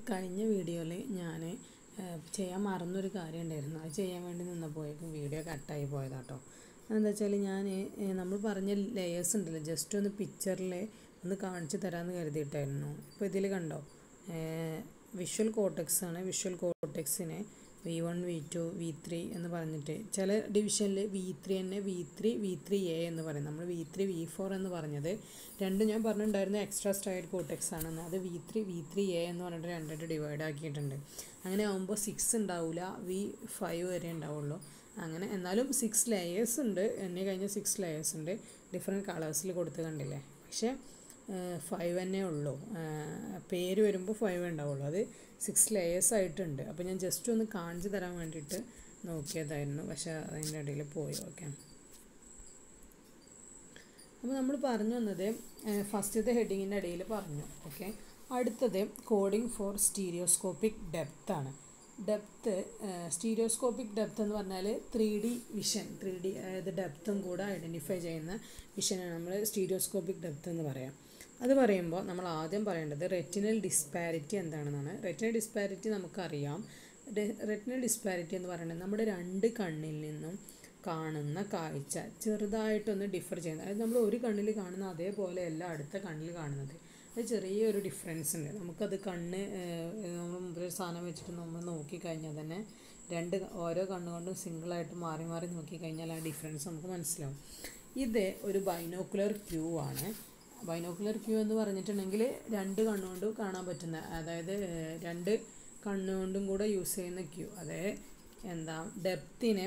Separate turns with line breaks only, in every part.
കഴിഞ്ഞ വീഡിയോയിൽ ഞാൻ ചെയ്യാൻ മറന്നൊരു കാര്യം ഉണ്ടായിരുന്നു അത് ചെയ്യാൻ വേണ്ടി നിന്നപ്പോഴേക്കും വീഡിയോ കട്ടായി പോയതാട്ടോ എന്താ വെച്ചാൽ ഞാൻ നമ്മൾ പറഞ്ഞ ലെയേഴ്സ് ഉണ്ടല്ലോ ജസ്റ്റ് ഒന്ന് പിക്ചറിൽ ഒന്ന് കാണിച്ചു തരാമെന്ന് കരുതിയിട്ടായിരുന്നു ഇപ്പോൾ ഇതിൽ കണ്ടോ വിഷ്വൽ കോട്ടക്സ് ആണ് വിഷ്വൽ കോട്ടക്സിനെ V one V two V three എന്ന് പറഞ്ഞിട്ട് ചില ഡിവിഷനിൽ വി ത്രീ തന്നെ V three V three A എന്ന് പറയും നമ്മൾ വി ത്രീ വി ഫോർ എന്ന് പറഞ്ഞത് രണ്ടും ഞാൻ പറഞ്ഞിട്ടുണ്ടായിരുന്നു എക്സ്ട്രാ സ്റ്റൈൽ കോട്ടക്സ് ആണെന്ന് അത് V three V three A എന്ന് പറഞ്ഞിട്ട് രണ്ടായിട്ട് ഡിവൈഡ് ആക്കിയിട്ടുണ്ട് അങ്ങനെ ആകുമ്പോൾ സിക്സ് ഉണ്ടാവില്ല വി ഫൈവ് വരെ ഉണ്ടാവുള്ളൂ അങ്ങനെ എന്നാലും സിക്സ് ലെയേഴ്സ് ഉണ്ട് എന്നെ കഴിഞ്ഞ സിക്സ് ലെയേഴ്സ് ഉണ്ട് ഡിഫറെൻറ്റ് കളേഴ്സിൽ കൊടുത്ത് കണ്ടില്ലേ പക്ഷേ ഫൈവ് തന്നെ ഉള്ളൂ പേര് വരുമ്പോൾ ഫൈവ് ഉണ്ടാവുള്ളൂ അത് സിക്സ് ലെയേഴ്സ് ആയിട്ടുണ്ട് അപ്പോൾ ഞാൻ ജസ്റ്റ് ഒന്ന് കാണിച്ചു തരാൻ വേണ്ടിയിട്ട് നോക്കിയതായിരുന്നു പക്ഷേ അതിൻ്റെ ഇടയിൽ പോയി ഓക്കെ അപ്പോൾ നമ്മൾ പറഞ്ഞു വന്നത് ഫസ്റ്റത്തെ ഹെഡിങ്ങിൻ്റെ ഇടയിൽ പറഞ്ഞു ഓക്കെ അടുത്തത് കോഡിംഗ് ഫോർ സ്റ്റീരിയോസ്കോപ്പിക് ഡെപ്ത് ആണ് ഡെപ്ത്ത് സ്റ്റീരിയോസ്കോപ്പിക് ഡെപ്ത് എന്ന് പറഞ്ഞാൽ three D vision three D അതായത് ഡെപ്തും കൂടെ ഐഡൻറ്റിഫൈ ചെയ്യുന്ന വിഷനാണ് നമ്മൾ സ്റ്റീരിയോസ്കോപ്പിക് ഡെപ്ത് എന്ന് പറയാം അത് പറയുമ്പോൾ നമ്മൾ ആദ്യം പറയേണ്ടത് റെറ്റിനൽ ഡിസ്പാരിറ്റി എന്താണെന്നാണ് റെറ്റിനൽ ഡിസ്പാരിറ്റി നമുക്കറിയാം റെറ്റിനൽ ഡിസ്പാരിറ്റി എന്ന് പറയുന്നത് നമ്മുടെ രണ്ട് കണ്ണിൽ നിന്നും കാണുന്ന കാഴ്ച ചെറുതായിട്ടൊന്ന് ഡിഫർ ചെയ്യുന്നത് അതായത് നമ്മൾ ഒരു കണ്ണിൽ കാണുന്ന അതേപോലെയല്ല അടുത്ത കണ്ണിൽ കാണുന്നത് അത് ചെറിയൊരു ഡിഫറൻസ് ഉണ്ട് നമുക്കത് കണ്ണ് നമ്മൾ മുമ്പിൽ ഒരു സാധനം വെച്ചിട്ട് നമ്മൾ നോക്കിക്കഴിഞ്ഞാൽ തന്നെ രണ്ട് ഓരോ കണ്ണുകൊണ്ടും സിംഗിളായിട്ട് മാറി മാറി നോക്കിക്കഴിഞ്ഞാൽ ആ ഡിഫറൻസ് നമുക്ക് മനസ്സിലാവും ഇത് ഒരു ബൈനോക്കുലർ ക്യൂ ആണ് ബൈനോക്കുലർ ക്യൂ എന്ന് പറഞ്ഞിട്ടുണ്ടെങ്കിൽ രണ്ട് കണ്ണുകൊണ്ട് കാണാൻ പറ്റുന്ന അതായത് രണ്ട് കണ്ണുകൊണ്ടും കൂടെ യൂസ് ചെയ്യുന്ന ക്യൂ അതായത് എന്താ ഡെപ്തിനെ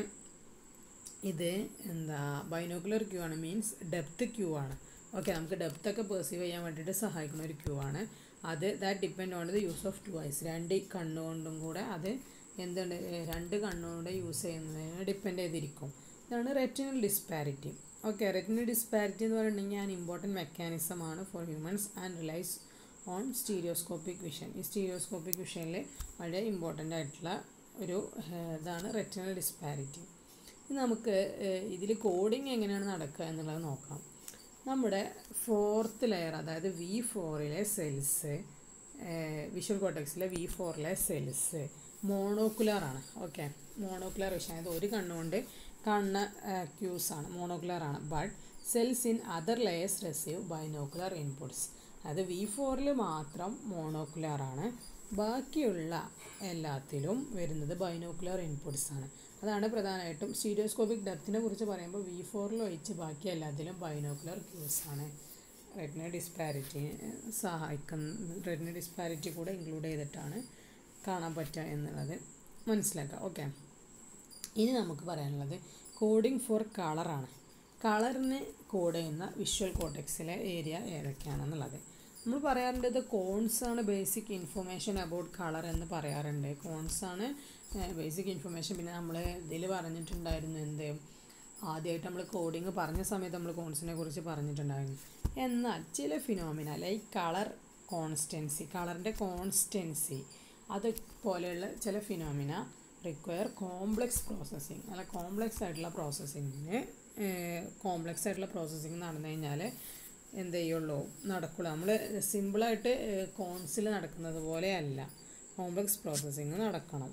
ഇത് എന്താ ബൈനോക്കുലർ ക്യൂ ആണ് മീൻസ് ഡെപ്ത് ക്യൂ ആണ് ഓക്കെ നമുക്ക് ഡെപ്ത് ഒക്കെ പെർസീവ് ചെയ്യാൻ വേണ്ടിയിട്ട് സഹായിക്കുന്ന ഒരു ക്യൂ ആണ് അത് that depend on the use of two eyes രണ്ട് കണ്ണുകൊണ്ടും കൂടെ അത് എന്തുണ്ട് രണ്ട് കണ്ണുകൊണ്ട് യൂസ് ചെയ്യുന്നതിന് ഡിപ്പെൻഡ് ചെയ്തിരിക്കും ഇതാണ് retinal disparity okay retinal disparity എന്ന് പറയുന്നുണ്ടെങ്കിൽ ഞാൻ ഇമ്പോർട്ടൻറ്റ് മെക്കാനിസം ആണ് for humans and relies on stereoscopic vision ഈ സ്റ്റീരിയോസ്കോപ്പിക് വിഷനിൽ വളരെ ഇമ്പോർട്ടൻ്റ് ആയിട്ടുള്ള ഒരു ഇതാണ് റെറ്റിനൽ ഡിസ്പാരിറ്റി നമുക്ക് ഇതിൽ കോഡിങ് എങ്ങനെയാണ് നടക്കുക എന്നുള്ളത് നോക്കാം നമ്മുടെ ഫോർത്ത് ലെയർ അതായത് വി ഫോറിലെ സെൽസ് വിഷ്വൽ കോട്ടക്സിലെ വി ഫോറിലെ സെൽസ് മോണോക്കുലർ ആണ് ഓക്കെ മോണോക്കുലർ വിഷൻ അതായത് ഒരു കണ്ണുകൊണ്ട് കാണുന്ന ക്യൂസ് ആണ് മോണോക്കുലർ ആണ് but cells in other layers receive binocular inputs അത് വി ഫോറിൽ മാത്രം മോണോക്കുലർ ആണ് ബാക്കിയുള്ള എല്ലാത്തിലും വരുന്നത് ബൈനോക്കുലർ ഇൻപുട്സ് ആണ് അതാണ് പ്രധാനമായിട്ടും സ്റ്റീരിയോസ്കോപ്പിക് ഡെപ്തിനെ കുറിച്ച് പറയുമ്പോൾ വി ഫോറിൽ ഒഴിച്ച് ബാക്കി എല്ലാത്തിലും ബൈനോക്കുലർ ക്യൂസ് ആണ് റെറ്റിന ഡിസ്പാരിറ്റി സഹായിക്കുന്ന റെറ്റിന ഡിസ്പാരിറ്റി കൂടെ ഇൻക്ലൂഡ് ചെയ്തിട്ടാണ് കാണാൻ പറ്റുക എന്നുള്ളത് മനസ്സിലാക്കുക ഓക്കെ ഇനി നമുക്ക് പറയാനുള്ളത് കോഡിംഗ് ഫോർ കളറാണ് കളറിന് കോഡ് ചെയ്യുന്ന വിഷ്വൽ കോട്ടക്സിലെ ഏരിയ ഏതൊക്കെയാണെന്നുള്ളത് നമ്മൾ പറയാറുണ്ട് ഇത് കോൺസ് ആണ് ബേസിക് ഇൻഫർമേഷൻ അബൌട്ട് കളർ എന്ന് പറയാറുണ്ട് കോൺസ് ആണ് ബേസിക് ഇൻഫർമേഷൻ പിന്നെ നമ്മൾ ഇതിൽ പറഞ്ഞിട്ടുണ്ടായിരുന്നു എന്ത് ആദ്യമായിട്ട് നമ്മൾ കോഡിങ് പറഞ്ഞ സമയത്ത് നമ്മൾ കോൺസിനെ കുറിച്ച് പറഞ്ഞിട്ടുണ്ടായിരുന്നു എന്നാൽ ചില ഫിനോമിന ലൈക്ക് കളർ കോൺസ്റ്റൻസി കളറിൻ്റെ കോൺസ്റ്റൻസി അതുപോലെയുള്ള ചില ഫിനോമിന റിക്വയർ കോംപ്ലക്സ് പ്രോസസ്സിങ് നല്ല കോംപ്ലക്സ് ആയിട്ടുള്ള പ്രോസസ്സിങ്ങിന് കോംപ്ലക്സ് ആയിട്ടുള്ള പ്രോസസ്സിങ് നടന്നു കഴിഞ്ഞാൽ എന്ത് ചെയ്യുള്ളൂ നടക്കുള്ളൂ നമ്മൾ സിമ്പിളായിട്ട് കോൺസിൽ നടക്കുന്നത് പോലെ അല്ല കോംപ്ലക്സ് പ്രോസസ്സിങ് നടക്കണം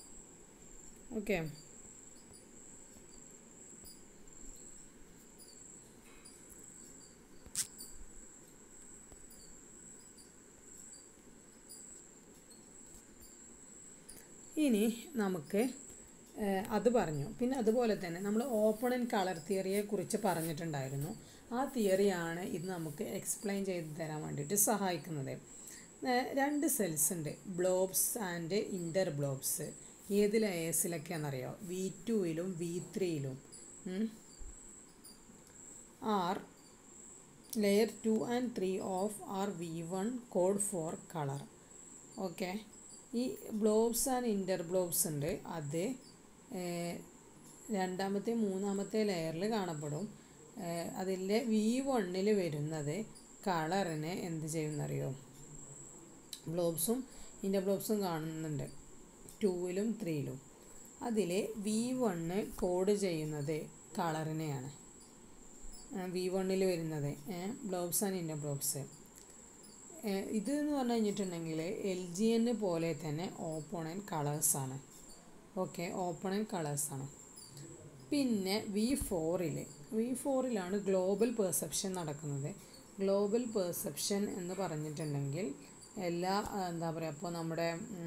ഓക്കെ ഇനി നമുക്ക് അത് പറഞ്ഞു പിന്നെ അതുപോലെ തന്നെ നമ്മൾ ഓപ്പൺ ആൻഡ് കളർ തിയറിയെ കുറിച്ച് പറഞ്ഞിട്ടുണ്ടായിരുന്നു ആ തിയറിയാണ് ഇത് നമുക്ക് എക്സ്പ്ലെയിൻ ചെയ്ത് തരാൻ വേണ്ടിയിട്ട് സഹായിക്കുന്നത് രണ്ട് സെൽസ് ഉണ്ട് ബ്ലോബ്സ് ആൻഡ് ഇൻ്റർ ബ്ലോബ്സ് ഏത് ലെയേഴ്സിലൊക്കെയാണെന്നറിയോ വി ടുവിലും വി ത്രീയിലും are layer two and three of are V one code for colour okay ഈ ബ്ലോബ്സ് ആൻഡ് ഇൻ്റർ ബ്ലോബ്സ് ഉണ്ട് അത് രണ്ടാമത്തെ മൂന്നാമത്തെ ലെയറിൽ കാണപ്പെടും അതിൻ്റെ വി വണ്ണിൽ വരുന്നത് കളറിനെ എന്ത് ചെയ്യുന്നറിയോ ബ്ലോബ്സും ഇൻ്റർ ബ്ലോബ്സും കാണുന്നുണ്ട് ടൂവിലും ത്രീയിലും അതിൽ വി വണ്ണ് കോഡ് ചെയ്യുന്നത് കളറിനെയാണ് വി വണ്ണിൽ വരുന്നത് ബ്ലോബ്സ് ആൻഡ് ഇൻ്റർ ബ്ലോബ്സ് ഇത് എന്ന് പറഞ്ഞു കഴിഞ്ഞിട്ടുണ്ടെങ്കിൽ എൽ ജി എൻ പോലെ തന്നെ ഓപ്പണൻ കളേഴ്സാണ് ഓക്കെ ഓപ്പണൻ കളേഴ്സാണ് പിന്നെ വി ഫോറിൽ വി ഫോറിലാണ് ഗ്ലോബൽ പെർസെപ്ഷൻ നടക്കുന്നത് ഗ്ലോബൽ പെർസെപ്ഷൻ എന്ന് പറഞ്ഞിട്ടുണ്ടെങ്കിൽ എല്ലാ എന്താ പറയുക അപ്പോൾ നമ്മുടെ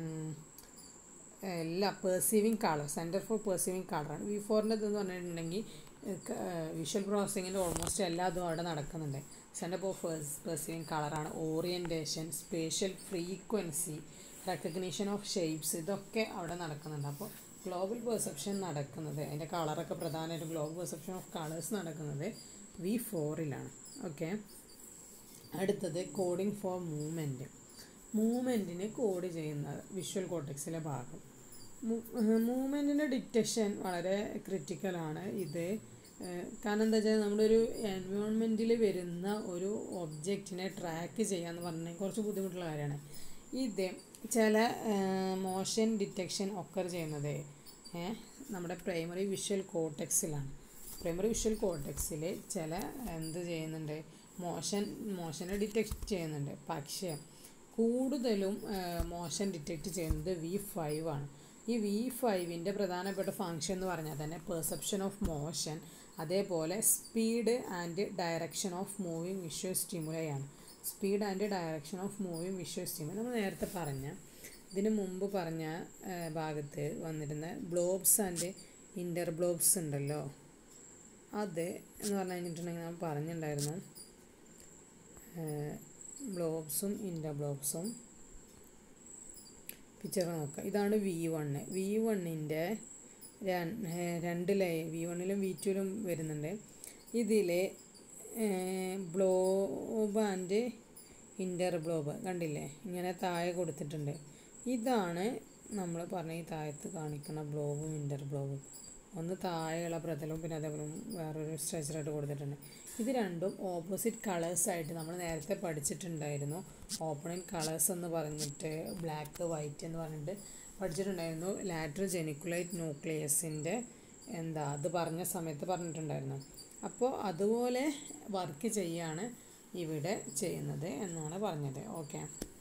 എല്ലാ perceiving colour centre for perceiving കളറാണ് വി ഫോറിൻ്റെ ഇതെന്ന് പറഞ്ഞിട്ടുണ്ടെങ്കിൽ വിഷ്വൽ പ്രോസസ്സിങ്ങിൻ്റെ ഓൾമോസ്റ്റ് എല്ലാ ഇതും അവിടെ നടക്കുന്നുണ്ട് സെൻറ്റർ ഫോർ പെർസീവിങ് കളറാണ് orientation spatial frequency recognition of shapes ഇതൊക്കെ അവിടെ നടക്കുന്നുണ്ട് അപ്പോൾ ഗ്ലോബൽ പെർസെപ്ഷൻ നടക്കുന്നത് അതിൻ്റെ കളറൊക്കെ പ്രധാനമായിട്ടും ഗ്ലോബൽ പെർസെപ്ഷൻ ഓഫ് കളേഴ്സ് നടക്കുന്നത് വി ഫോറിലാണ് ഓക്കെ അടുത്തത് കോഡിംഗ് ഫോർ മൂവ്മെൻറ്റ് മൂവ്മെൻറ്റിന് കോഡ് ചെയ്യുന്നത് വിഷ്വൽ കോട്ടക്സിലെ ഭാഗം മൂവ്മെൻറ്റിൻ്റെ ഡിറ്റക്ഷൻ വളരെ ക്രിട്ടിക്കലാണ് ഇത് കാരണം എന്താ വെച്ചാൽ നമ്മുടെ ഒരു എൻവയോൺമെൻറ്റിൽ വരുന്ന ഒരു ഒബ്ജക്റ്റിനെ ട്രാക്ക് ചെയ്യാന്ന് പറഞ്ഞാൽ കുറച്ച് ബുദ്ധിമുട്ടുള്ള കാര്യമാണ് ഇത് ചില മോഷൻ ഡിറ്റക്ഷൻ ഒക്കർ ചെയ്യുന്നത് നമ്മുടെ പ്രൈമറി വിഷ്വൽ കോട്ടക്സിലാണ് പ്രൈമറി വിഷ്വൽ കോട്ടക്സിൽ ചില എന്ത് ചെയ്യുന്നുണ്ട് മോഷൻ മോഷനെ ഡിറ്റക്ട് ചെയ്യുന്നുണ്ട് പക്ഷേ കൂടുതലും മോഷൻ ഡിറ്റക്റ്റ് ചെയ്യുന്നത് വി ഫൈവ് ആണ് ഈ വി ഫൈവിൻ്റെ പ്രധാനപ്പെട്ട ഫങ്ഷൻ എന്ന് പറഞ്ഞാൽ തന്നെ പെർസെപ്ഷൻ ഓഫ് മോഷൻ അതേപോലെ speed and direction of moving visual സ്റ്റിമുലയാണ് speed and direction of moving visual stimuli നമ്മൾ നേരത്തെ പറഞ്ഞ ഇതിന് മുമ്പ് പറഞ്ഞ ഭാഗത്ത് വന്നിരുന്ന ബ്ലോബ്സ് ആൻഡ് ഇൻ്റർ ബ്ലോബ്സ് ഉണ്ടല്ലോ അത് എന്ന് പറഞ്ഞു കഴിഞ്ഞിട്ടുണ്ടെങ്കിൽ ഞാൻ പറഞ്ഞിട്ടുണ്ടായിരുന്നു ബ്ലോബ്സും ഇൻ്റർ ബ്ലോബ്സും പിക്ചർ നോക്കാം ഇതാണ് വി വണ്ണ് വി വണ്ണിൻ്റെ രണ്ട് ലൈ വി വണ്ണിലും വി ടുവിലും വരുന്നുണ്ട് ഇതിൽ ബ്ലോബ് ആൻഡ് ഇൻ്റർ ബ്ലോബ് കണ്ടില്ലേ ഇങ്ങനെ താഴെ കൊടുത്തിട്ടുണ്ട് ഇതാണ് നമ്മൾ പറഞ്ഞ ഈ താഴത്ത് കാണിക്കുന്ന ബ്ലോബും ഇൻ്റർ ബ്ലോബും ഒന്ന് താഴെയുള്ള പ്രതലവും പിന്നെ അതേപോലെ വേറൊരു സ്ട്രക്ചറായിട്ട് കൊടുത്തിട്ടുണ്ട് ഇത് രണ്ടും ഓപ്പോസിറ്റ് കളേഴ്സായിട്ട് നമ്മൾ നേരത്തെ പഠിച്ചിട്ടുണ്ടായിരുന്നു ഓപ്പണിംഗ് കളേഴ്സ് എന്ന് പറഞ്ഞിട്ട് ബ്ലാക്ക് വൈറ്റ് എന്ന് പറഞ്ഞിട്ട് പഠിച്ചിട്ടുണ്ടായിരുന്നു ലാറ്റർ ജെനിക്കുലൈറ്റ് ന്യൂക്ലിയസിൻ്റെ എന്താ അത് പറഞ്ഞ സമയത്ത് പറഞ്ഞിട്ടുണ്ടായിരുന്നു അപ്പോൾ അതുപോലെ വർക്ക് ചെയ്യാണ് ഇവിടെ ചെയ്യുന്നത് എന്നാണ് പറഞ്ഞത് ഓക്കെ